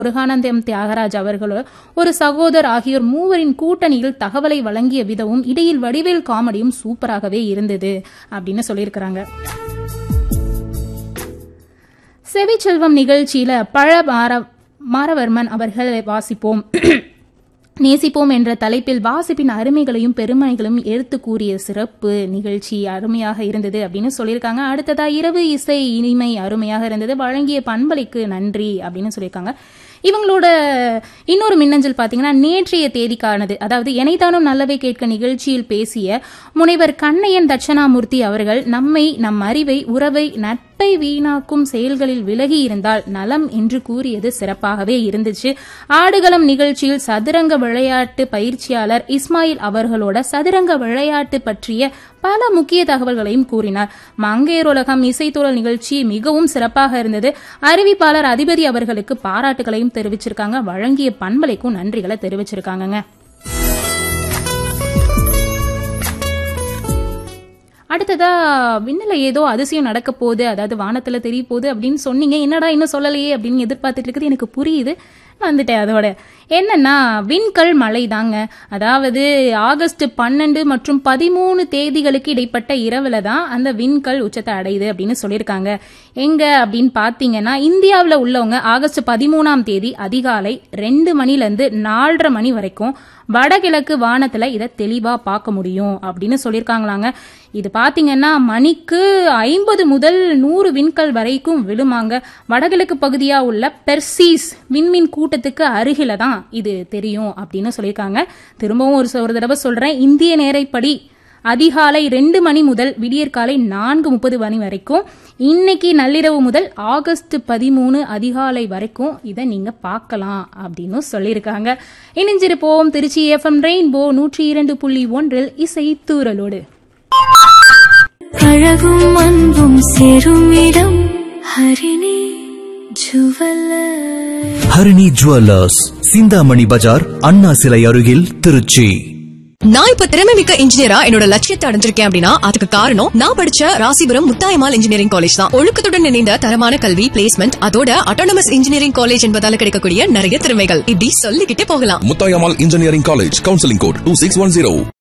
முருகானந்தம் தியாகராஜ் அவர்களோ ஒரு சகோதர் ஆகியோர் மூவரின் கூட்டணியில் தகவலை வழங்கிய விதமும் இடையில் வடிவேல் காமெடியும் சூப்பராகவே இருந்தது அப்படின்னு சொல்லியிருக்கிறாங்க செவிச்செல்வம் நிகழ்ச்சியில பழ மார மாரவர்மன் அவர்கள் வாசிப்போம் நேசிப்போம் என்ற தலைப்பில் வாசிப்பின் அருமைகளையும் பெருமைகளையும் எடுத்து கூறிய சிறப்பு நிகழ்ச்சி அருமையாக இருந்தது அப்படின்னு சொல்லியிருக்காங்க அடுத்ததா இரவு இசை இனிமை அருமையாக இருந்தது வழங்கிய பண்பலைக்கு நன்றி அப்படின்னு சொல்லியிருக்காங்க இவங்களோட இன்னொரு மின்னஞ்சல் பார்த்தீங்கன்னா நேற்றைய தேதிக்கானது அதாவது எனைத்தானும் நல்லவை கேட்க நிகழ்ச்சியில் பேசிய முனைவர் கண்ணையன் தட்சணாமூர்த்தி அவர்கள் நம்மை நம் அறிவை உறவை நட்பை வீணாக்கும் செயல்களில் விலகி இருந்தால் நலம் என்று கூறியது சிறப்பாகவே இருந்துச்சு ஆடுகளம் நிகழ்ச்சியில் சதுரங்க விளையாட்டு பயிற்சியாளர் இஸ்மாயில் அவர்களோட சதுரங்க விளையாட்டு பற்றிய பல முக்கிய தகவல்களையும் கூறினார் மங்கையருலகம் இசைத்தூழல் நிகழ்ச்சி மிகவும் சிறப்பாக இருந்தது அறிவிப்பாளர் அதிபதி அவர்களுக்கு பாராட்டுகளையும் தெரிவிச்சிருக்காங்க வழங்கிய பண்பலைக்கும் நன்றிகளை தெரிவிச்சிருக்காங்கங்க அடுத்ததா விண்ணில ஏதோ அதிசயம் நடக்க போகுது அதாவது வானத்துல தெரிய போகுது அப்படின்னு சொன்னீங்க என்னடா இன்னும் சொல்லலையே அப்படின்னு எதிர்பார்த்துட்டு இருக்குது எனக்கு புரியுது வந்துட்டேன் அதோட என்னன்னா விண்கல் மழை தாங்க அதாவது ஆகஸ்ட் பன்னெண்டு மற்றும் பதிமூணு தேதிகளுக்கு இடைப்பட்ட இரவுல தான் அந்த விண்கல் உச்சத்தை அடையுது அப்படின்னு சொல்லியிருக்காங்க எங்க அப்படின்னு பாத்தீங்கன்னா இந்தியாவில் உள்ளவங்க ஆகஸ்ட் பதிமூணாம் தேதி அதிகாலை ரெண்டு மணிலேருந்து நாலரை மணி வரைக்கும் வடகிழக்கு வானத்துல இதை தெளிவா பார்க்க முடியும் அப்படின்னு சொல்லியிருக்காங்களாங்க இது பாத்தீங்கன்னா மணிக்கு ஐம்பது முதல் நூறு விண்கல் வரைக்கும் விழுமாங்க வடகிழக்கு பகுதியா உள்ள பெர்சீஸ் விண்மீன் கூட்டத்துக்கு அருகில தான் இது தெரியும் அப்படின்னு சொல்லியிருக்காங்க திரும்பவும் ஒரு ஒரு தடவை சொல்றேன் இந்திய நேரைப்படி அதிகாலை ரெண்டு மணி முதல் விடியற்காலை நான்கு முப்பது மணி வரைக்கும் இன்னைக்கு நள்ளிரவு முதல் ஆகஸ்ட் பதிமூணு அதிகாலை வரைக்கும் இதை நீங்க பார்க்கலாம் அப்படின்னு சொல்லியிருக்காங்க இணைஞ்சிருப்போம் திருச்சி எஃப்எம் ரெயின்போ நூற்றி இரண்டு புள்ளி ஒன்றில் இசை தூரலோடு அழகும் அன்பும் சேரும் இடம் ஹரிணி ஜுவல்லர் ஹரிணி ஜுவல்லர்ஸ் சிந்தாமணி பஜார் அண்ணா சிலை அருகில் திருச்சி நான் இப்ப திறமை மிக்க இன்ஜினியரா என்னோட லட்சியத்தை அடைஞ்சிருக்கேன் அப்படின்னா அதுக்கு காரணம் நான் படிச்ச ராசிபுரம் முத்தாயமால் இன்ஜினியரிங் காலேஜ் தான் ஒழுக்கத்துடன் இணைந்த தரமான கல்வி பிளேஸ்மெண்ட் அதோட அட்டானமஸ் இன்ஜினியரிங் காலேஜ் என்பதால கிடைக்கக்கூடிய நிறைய திறமைகள் இப்படி சொல்லிக்கிட்டே போகலாம் Muthayammal engineering college counselling code two six one zero